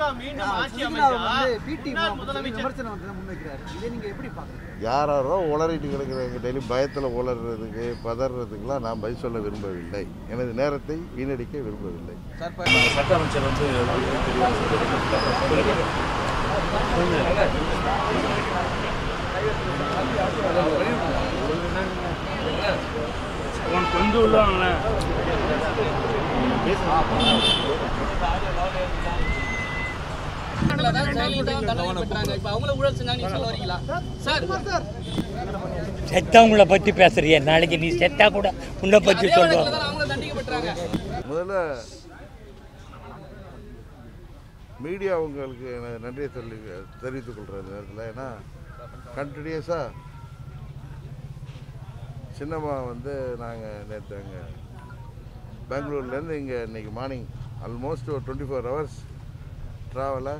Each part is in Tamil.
மீண்டும் ஆட்சி சுஜிதா அமைச்சா வந்து பிடி முன்னாள் முதலமைச்சர் விமர்சனம் வந்து முன்வைக்கிறாரு இதை நீங்க எப்படி பாக்குறீங்க யாராரோ உளறிட்டு கிடக்கிறவங்க டெய்லி பயத்தில் உளறுறதுக்கு பதறதுக்கெல்லாம் நான் பதில் சொல்ல விரும்பவில்லை எனது நேரத்தை வீணடிக்க விரும்பவில்லை சட்ட அமைச்சர் வந்து கொஞ்சம் உள்ள வாங்களேன் செத்தவங்கள பத்தி பேசுறிய நாளைக்கு நீ செத்தா கூட உன்னை பத்தி சொல்லுவாங்க முதல்ல மீடியா உங்களுக்கு எனது நன்றியை சொல்லி தெரிவித்துக் கொள்கிற இந்த நேரத்தில் ஏன்னா கண்டினியூஸாக சின்னம்மா வந்து நாங்கள் நேற்று அங்கே பெங்களூர்லேருந்து இங்கே இன்னைக்கு மார்னிங் ஆல்மோஸ்ட் ஒரு டுவெண்ட்டி ஃபோர் ஹவர்ஸ் ட்ராவலை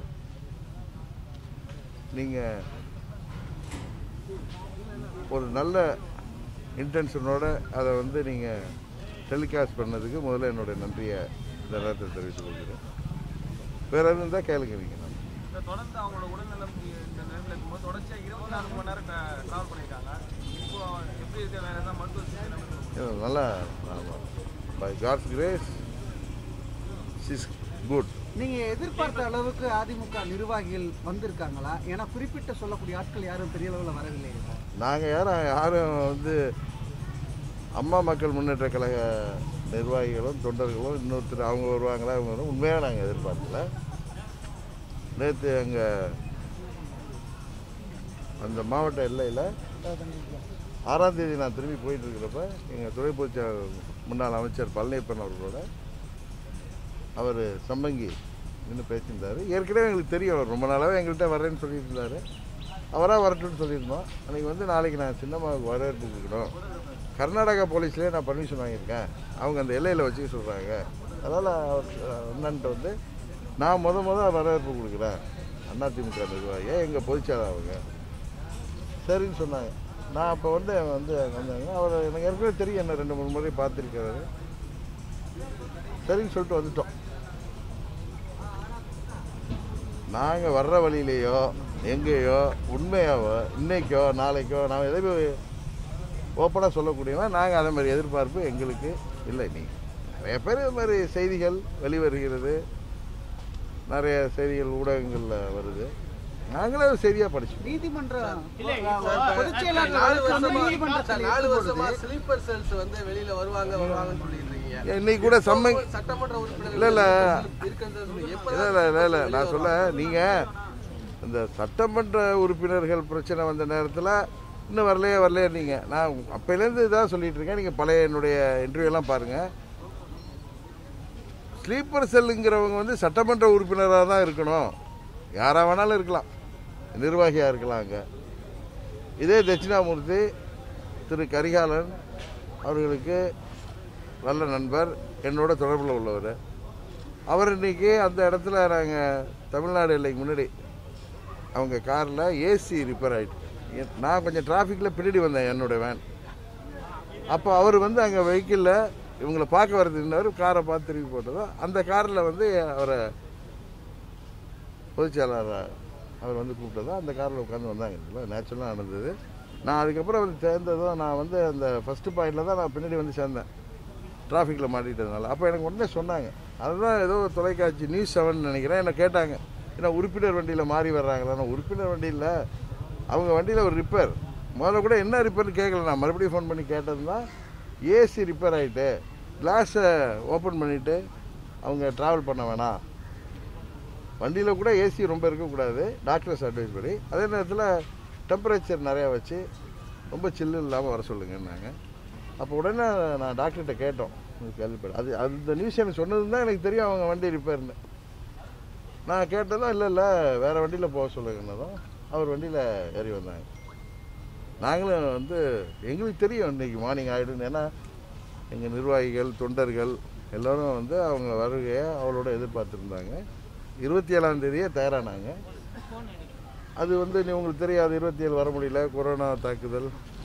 நீங்கள் ஒரு நல்ல இன்டென்ஷனோட அதை வந்து நீங்கள் டெலிகாஸ்ட் பண்ணதுக்கு முதல்ல என்னுடைய நன்றியை இந்த நேரத்தில் தெரிவித்துக் கொள்கிறேன் வேற எதுவும் இருந்தால் கேளுங்க நீங்கள் தொடர்ந்து அவங்களோட உடல்நலம் இந்த நிலைமையில இருக்கும்போது தொடர்ச்சியா இருபத்தி நாலு மணி நேரம் டிராவல் பண்ணியிருக்காங்க இப்போ எப்படி இருக்க வேற ஏதாவது மருத்துவ சிகிச்சை இது நல்லா by God's grace is good நீங்க எதிர்பார்த்த அளவுக்கு அதிமுக நிர்வாகிகள் வந்திருக்காங்களா ஏன்னா குறிப்பிட்ட சொல்லக்கூடிய ஆட்கள் யாரும் பெரிய அளவுல வரவில்லை நாங்கள் யாரும் யாரும் வந்து அம்மா மக்கள் முன்னேற்ற கழக நிர்வாகிகளும் தொண்டர்களும் இன்னொருத்தர் அவங்க வருவாங்களா அவங்க வரும் உண்மையாக நாங்கள் எதிர்பார்க்கல நேற்று அங்கே அந்த மாவட்ட எல்லையில் ஆறாம் தேதி நான் திரும்பி போயிட்டு இருக்கிறப்ப எங்கள் துணை பொதுச்செயலாளர் முன்னாள் அமைச்சர் பழனியப்பன் அவர்களோட அவர் சம்பங்கி நின்று பேசியிருந்தார் ஏற்கனவே எங்களுக்கு தெரியும் அவர் ரொம்ப நாளாகவே எங்கள்கிட்ட வரேன்னு சொல்லியிருந்தார் அவராக வரட்டும்னு சொல்லியிருந்தோம் அன்றைக்கி வந்து நாளைக்கு நான் சின்னம்மாவுக்கு வரவேற்பு கொடுக்கணும் கர்நாடகா போலீஸ்லேயே நான் பர்மிஷன் வாங்கியிருக்கேன் அவங்க அந்த எல்லையில் வச்சுக்க சொல்கிறாங்க அதனால் அவர் அண்ணன்ட்ட வந்து நான் முத முத வரவேற்பு கொடுக்குறேன் அதிமுக நிர்வாகியை எங்கள் பொதுச்செயலாளர் அவங்க சரின்னு சொன்னாங்க நான் அப்போ வந்து வந்து வந்தாங்க அவர் எனக்கு ஏற்கனவே தெரியும் என்ன ரெண்டு மூணு முறை பார்த்துருக்காரு சரின்னு சொல்லிட்டு வந்துட்டோம் நாங்கள் வர்ற வழியிலேயோ எங்கேயோ உண்மையாவோ இன்னைக்கோ நாளைக்கோ நான் எதையுமே ஓப்பனாக சொல்லக்கூடியவன் நாங்கள் அதே மாதிரி எதிர்பார்ப்பு எங்களுக்கு இல்லை நீ நிறைய பேர் இது மாதிரி செய்திகள் வெளிவருகிறது நிறைய செய்திகள் ஊடகங்களில் வருது நாங்களே அதை சரியாக படிச்சோம் நீதிமன்றம் இல்லை, இப்போ பொதுச் நாலு செயலாளர் வந்து வருஷமா நீதிமன்றத்தில் நாலு இருக்கும் வருஷமா பொழுது ஸ்லீப்பர் செல்ஸ் வந்து வெளியில வருவாங்க வருவாங்கன்னு சொல்லிட்டு இருக்கீங்க இன்னைக்கு கூட சம்ம சட்டமன்ற உறுப்பினர்கள் இல்ல, இல்ல. இருக்கிறது சொல்லி எப்ப இல்லை இல்லை இல்லை இல்லை நான் சொல்ல நீங்கள் இந்த சட்டமன்ற உறுப்பினர்கள் பிரச்சனை வந்த நேரத்தில் இன்னும் வரலையே வரலையே நீங்கள் நான் அப்போலேருந்து இதான் சொல்லிட்டு இருக்கேன் நீங்கள் பழைய என்னுடைய இன்டர்வியூலாம் பாருங்கள் ஸ்லீப்பர் செல்லுங்கிறவங்க வந்து சட்டமன்ற உறுப்பினராக தான் இருக்கணும் யாராக வேணாலும் இருக்கலாம் நிர்வாகியாக இருக்கலாம் அங்கே இதே தட்சிணாமூர்த்தி திரு கரிகாலன் அவர்களுக்கு நல்ல நண்பர் என்னோட தொடர்பில் உள்ளவர் அவர் இன்னைக்கு அந்த இடத்துல நாங்கள் தமிழ்நாடு எல்லைக்கு முன்னாடி அவங்க காரில் ஏசி ரிப்பேர் ஆகிட்டு நான் கொஞ்சம் டிராஃபிக்கில் பின்னாடி வந்தேன் என்னோட வேன் அப்போ அவர் வந்து அங்கே வெஹிக்கிளில் இவங்களை பார்க்க வரதுன்னாரு காரை பார்த்து திருப்பி போட்டதும் அந்த காரில் வந்து அவரை பொதுச்செயலாளர் அவர் வந்து கூப்பிட்டதும் அந்த காரில் உட்காந்து வந்தாங்க நேச்சுரலாக நடந்தது நான் அதுக்கப்புறம் வந்து சேர்ந்ததும் நான் வந்து அந்த ஃபஸ்ட்டு பாயிண்டில் தான் நான் பின்னாடி வந்து சேர்ந்தேன் டிராஃபிக்கில் மாட்டிட்டதுனால அப்போ எனக்கு உடனே சொன்னாங்க அதுதான் ஏதோ தொலைக்காட்சி நியூஸ் செவன் நினைக்கிறேன் என்ன கேட்டாங்க ஏன்னா உறுப்பினர் வண்டியில் மாறி வர்றாங்களா உறுப்பினர் வண்டியில் அவங்க வண்டியில் ஒரு ரிப்பேர் முதல்ல கூட என்ன ரிப்பேர்னு கேட்கல நான் மறுபடியும் ஃபோன் பண்ணி கேட்டது தான் ஏசி ரிப்பேர் ஆகிட்டு கிளாஸை ஓப்பன் பண்ணிவிட்டு அவங்க ட்ராவல் பண்ண வேணாம் வண்டியில் கூட ஏசி ரொம்ப இருக்கக்கூடாது டாக்டர்ஸ் அட்வைஸ் படி அதே நேரத்தில் டெம்பரேச்சர் நிறையா வச்சு ரொம்ப சில்லு இல்லாமல் வர சொல்லுங்கன்னாங்க அப்போ உடனே நான் டாக்டர்கிட்ட கேட்டோம் கேள்விப்பட அது அந்த நியூஸ் எனக்கு சொன்னது தான் எனக்கு தெரியும் அவங்க வண்டி ரிப்பேர்னு நான் கேட்டதும் இல்லை இல்லை வேறு வண்டியில் போக சொல்லுங்கன்னதும் அவர் வண்டியில் ஏறி வந்தாங்க நாங்களும் வந்து எங்களுக்கு தெரியும் இன்றைக்கி மார்னிங் ஆகிடுன்னு ஏன்னா எங்கள் நிர்வாகிகள் தொண்டர்கள் எல்லோரும் வந்து அவங்க வருகையை அவளோட எதிர்பார்த்துருந்தாங்க இருபத்தி ஏழாம் தேதியே தயாரானாங்க அது வந்து நீ உங்களுக்கு தெரியாது இருபத்தி ஏழு வர முடியல கொரோனா தாக்குதல்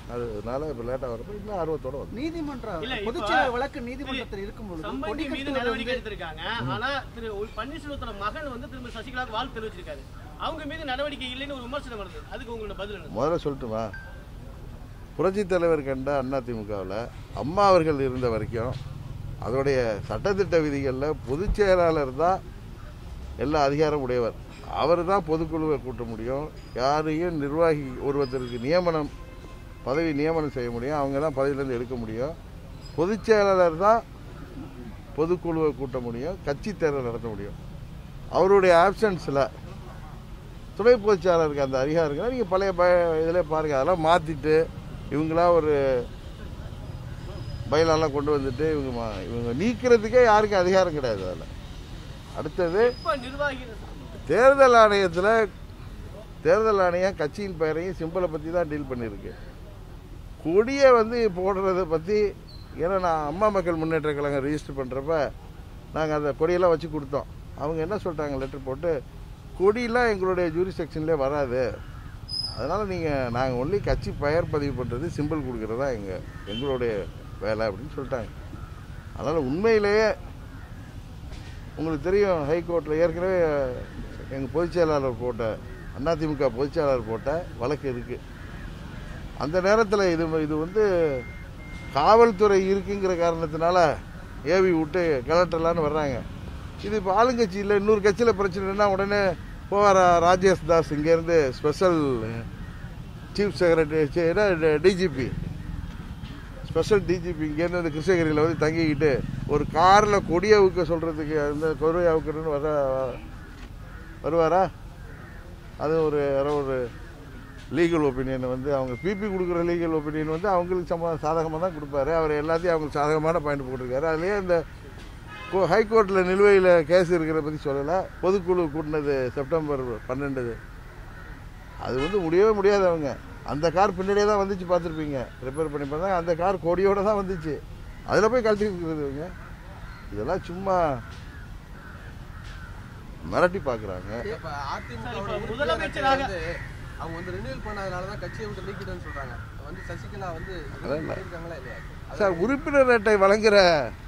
அதனால இப்போ லேட்டாக வரப்போ இன்னும் ஆர்வத்தோட வந்து நீதிமன்ற இல்ல, இப்ப பொதுச்செயலாளர் வழக்கு நீதிமன்றத்தில் இருக்கும் பொழுது சம்பந்தி மீது கொடிக்கட்டுவது நடவடிக்கை வந்து- எடுத்திருக்காங்க ஆனா திரு உ- பன்னீர்செல்வத்தோட மகன் வந்து திரும்ப சசிகலாவுக்கு வாழ்த்து தெரிவிச்சிருக்காரு அவங்க மீது நடவடிக்கை இல்லைன்னு ஒரு விமர்சனம் வருது அதுக்கு உங்களோட பதில் என்ன முதல்ல சொல்லட்டுமா புரட்சித் தலைவர் கண்ட அதிமுகவில் அம்மா அவர்கள் இருந்த வரைக்கும் அதோடைய சட்டத்திட்ட விதிகளில் பொதுச் செயலாளர் தான் எல்லா அதிகாரம் உடையவர் அவர் தான் பொதுக்குழுவை கூட்ட முடியும் யாரையும் நிர்வாகி ஒருவருக்கு நியமனம் பதவி நியமனம் செய்ய முடியும் அவங்க தான் பதவியிலேருந்து எடுக்க முடியும் பொதுச் செயலாளர் தான் பொதுக்குழுவை கூட்ட முடியும் கட்சி தேர்தல் நடத்த முடியும் அவருடைய ஆப்சன்ஸில் துணை பொதுச் செயலாளருக்கு அந்த அதிகாரம் இருக்குன்னா நீங்கள் பழைய ப இதில் பாருங்கள் அதெல்லாம் மாற்றிட்டு இவங்களா ஒரு பயிலெல்லாம் கொண்டு வந்துட்டு இவங்க மா- இவங்க நீக்கிறதுக்கே யாருக்கும் அதிகாரம் கிடையாது அதில் அடுத்தது இப்ப நிர்வாகி தேர்தல் ஆணையத்தில் தேர்தல் ஆணையம் கட்சியின் பெயரையும் சிம்பலை பற்றி தான் டீல் பண்ணியிருக்கு கொடியை வந்து போடுறதை பற்றி ஏன்னா நான் அம்மா மக்கள் முன்னேற்ற கழகம் ரிஜிஸ்டர் பண்ணுறப்ப நாங்கள் அந்த கொடியெல்லாம் வச்சு கொடுத்தோம் அவங்க என்ன சொல்லிட்டாங்க லெட்டர் போட்டு கொடியெல்லாம் எங்களுடைய ஜூரி செக்ஷன்லேயே வராது அதனால் நீங்கள் நாங்கள் ஒன்லி கட்சி பெயர் பதிவு பண்ணுறது சிம்பிள் கொடுக்குறதா எங்கள் எங்களுடைய வேலை அப்படின்னு சொல்லிட்டாங்க அதனால் உண்மையிலேயே உங்களுக்கு தெரியும் ஹைகோர்ட்டில் ஏற்கனவே எங்கள் பொதுச் செயலாளர் போட்ட அதிமுக பொதுச் செயலாளர் போட்ட வழக்கு இருக்குது அந்த நேரத்தில் இது இது வந்து காவல்துறை இருக்குங்கிற காரணத்தினால ஏவி விட்டு கலெக்டர்லான்னு வர்றாங்க இது இப்போ ஆளுங்கட்சியில் இன்னொரு கட்சியில் பிரச்சனைனா உடனே போவார் ராஜேஷ் தாஸ் இங்கேருந்து special chief secretary DGP special DGP இங்கேருந்து இந்த கிருஷ்ணகிரியில் வந்து தங்கிக்கிட்டு ஒரு காரில் கொடியை அவுக்க சொல்கிறதுக்கு அந்த கொடியை அவுக்கணும்னு வர வருவாரா அது ஒரு யாரோ ஒரு லீகல் ஒப்பீனியன் வந்து அவங்க பிபி கொடுக்குற லீகல் ஒப்பீனியன் வந்து அவங்களுக்கு சம சாதகமாக தான் கொடுப்பாரு அவர் எல்லாத்தையும் அவங்களுக்கு சாதகமான பாயிண்ட் போட்டிருக்காரு அதுலேயே இந்த ஹைகோர்ட்டில் நிலுவையில் கேஸ் இருக்கிற பற்றி சொல்லலை பொதுக்குழு கூட்டினது செப்டம்பர் பன்னெண்டு அது வந்து முடியவே முடியாது அவங்க அந்த கார் பின்னாடியே தான் வந்துச்சு பார்த்துருப்பீங்க ரிப்பேர் பண்ணி பார்த்தா அந்த கார் கொடியோட தான் வந்துச்சு அதில் போய் கழட்டி இருக்கிறது இவங்க இதெல்லாம் சும்மா மிரட்டி பார்க்குறாங்க இப்ப அதிமுக சார், இப்ப வோட முதலமைச்சராக- வந்து அவங்க வந்து ரினியூல் பண்ணாதனால தான் கட்சியை விட்டு நீக்கிட்டேன்னு சொல்றாங்க வந்து சசிகலா வந்து அதான் இல்ல. இருக்காங்களா இல்லையா சார் உறுப்பினர் அட்டை வழங்குற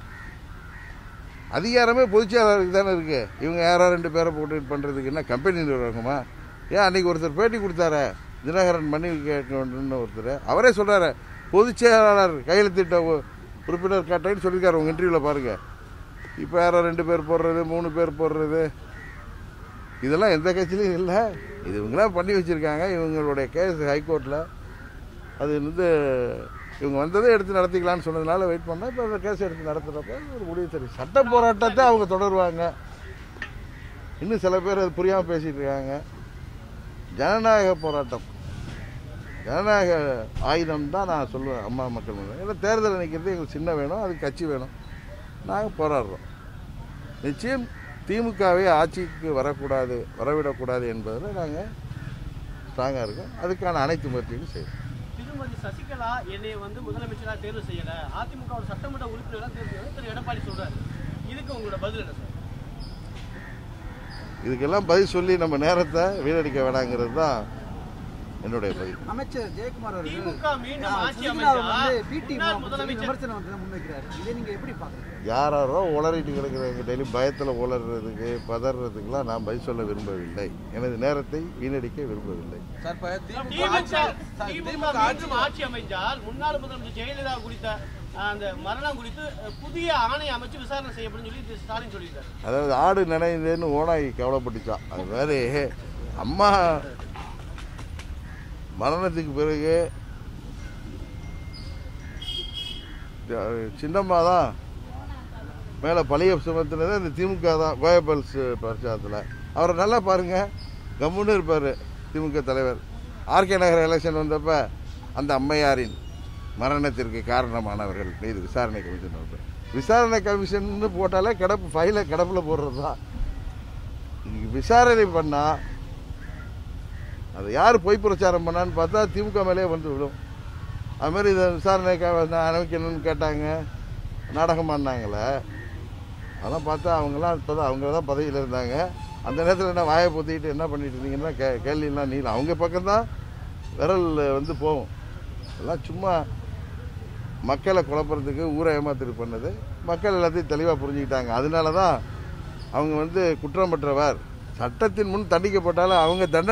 அதிகாரமே பொதுச்செயலாளருக்கு தானே இருக்கு இவங்க யாரோ ரெண்டு பேரை போட்டு இது பண்றதுக்கு என்ன கம்பெனி நிர்வாகமா ஏன் அன்னைக்கு ஒருத்தர் பேட்டி கொடுத்தாரு தினகரன் மணி கேட்க வேண்டும்னு ஒருத்தர் அவரே சொல்றாரு பொதுச் செயலாளர் கையெழுத்திட்ட உ- உறுப்பினர் கட்டைன்னு சொல்லியிருக்காரு உங்க இன்டர்வியூவில் பாருங்க இப்போ யாரோ ரெண்டு பேர் போடுறது மூணு பேர் போடுறது இதெல்லாம் எந்த கட்சியிலையும் இல்லை இது இவங்களாம் பண்ணி வச்சுருக்காங்க இவங்களுடைய கேஸ் ஹைகோர்ட்டில் அது வந்து இவங்க வந்ததை எடுத்து நடத்திக்கலாம்னு சொன்னதுனால வெயிட் பண்ணால் இப்போ அந்த கேஸ் எடுத்து நடத்துகிறப்ப ஒரு முடிவு தெரியும் சட்ட போராட்டத்தை அவங்க தொடருவாங்க இன்னும் சில பேர் அது புரியாமல் பேசிகிட்டு இருக்காங்க ஜனநாயக போராட்டம் ஜனநாயக ஆயுதம் தான் நான் சொல்லுவேன் அம்மா மக்கள் முன்னேற்ற. ஏன்னா தேர்தல் நிற்கிறது எங்களுக்கு சின்ன வேணும் அது கட்சி வேணும் நாங்கள் போராடுறோம் நிச்சயம் திமுகவே ஆட்சிக்கு வரக்கூடாது வரவிடக்கூடாது என்பதில் நாங்கள் ஸ்ட்ராங்காக இருக்கோம் அதுக்கான அனைத்து முயற்சிகளும் செய்வோம் திருமதி சசிகலா என்னை வந்து முதலமைச்சரா தேர்வு செய்யல அதிமுக சட்டமன்ற உறுப்பினராக தேர்வு செய்யல திரு எடப்பாடி சொல்றாரு இதுக்கு உங்களோட பதில் என்ன சார் இதுக்கெல்லாம் பதில் சொல்லி நம்ம நேரத்தை வீணடிக்க வேணாங்கிறது தான் என்னுடைய பதில் அமைச்சர் ஜெயக்குமார் அவர்கள் திமுக மீண்டும் ஆ, ஆட்சி சுஜிலாவை அமைச்சா வந்து பிடி முன்னாள் முதலமைச்சர் விமர்சனம் வந்து முன்வைக்கிறாரு இதை நீங்க எப்படி பாக்குறீங்க யாரோ உளறிட்டு கிடக்குறாங்க டெய்லி பயத்தில் உளறுறதுக்கு பதறதுக்கெல்லாம் நான் பதில் சொல்ல விரும்பவில்லை எனது நேரத்தை வீணடிக்க விரும்பவில்லை சார் இப்ப திமுக திமுக ஆட்சி சார், திமுக திமுக ஆட்சி மீண்டும் ஆட்சி அமைஞ்சால் முன்னாள் முதலமைச்சர் ஜெயலலிதா குறித்த அஹ், அந்த மரணம் குறித்து அஹ், புதிய ஆணை அமைச்சு விசாரணை செய்யப்படும் சொல்லி திரு ஸ்டாலின் சொல்லியிருக்காரு அதாவது ஆடு நினைந்தேன்னு ஓனாய் கவலைப்பட்டுச்சான் அது மாதிரி அம்மா மரணத்துக்கு பிறகு சின்னம்மா தான் மேலே பழைய சுமத்துனது இந்த திமுக தான் கோயபல்ஸ் பிரச்சாரத்தில் அவரை நல்லா பாருங்க கம்முன்னு இருப்பார் திமுக தலைவர் ஆர்கே நகர் எலெக்ஷன் வந்தப்ப அந்த அம்மையாரின் மரணத்திற்கு காரணமானவர்கள் மீது விசாரணை கமிஷன் வந்து விசாரணை கமிஷன் போட்டாலே கிடப்பு ஃபைலை கிடப்பில் போடுறது தான் இன்னைக்கு விசாரணை பண்ணால் அது யார் பொய் பிரச்சாரம் பண்ணான்னு பார்த்தா திமுக மேலே வந்து விடும் அது மாதிரி இதை விசாரணைக்காக வந்து அனுமதிக்கணும்னு கேட்டாங்க நாடகம் ஆடினாங்களே அதெல்லாம் பார்த்தா அவங்களாம் இப்போ தான் அவங்க தான் பதவியில் இருந்தாங்க அந்த நேரத்தில் என்ன வாயை பொத்திக்கிட்டு என்ன பண்ணிட்டு இருந்தீங்கன்னா கே கேள்வியெல்லாம் நீளம் அவங்க பக்கம்தான் விரல் வந்து போகும் எல்லாம் சும்மா மக்களை குழப்பறதுக்கு ஊரை ஏமாத்திட்டு பண்ணது மக்கள் எல்லாத்தையும் தெளிவாக புரிஞ்சுக்கிட்டாங்க அதனால தான் அவங்க வந்து குற்றம் பெற்றவர் சட்டத்தின் முன் தண்டிக்கப்பட்டாலும் அவங்க தண்டனை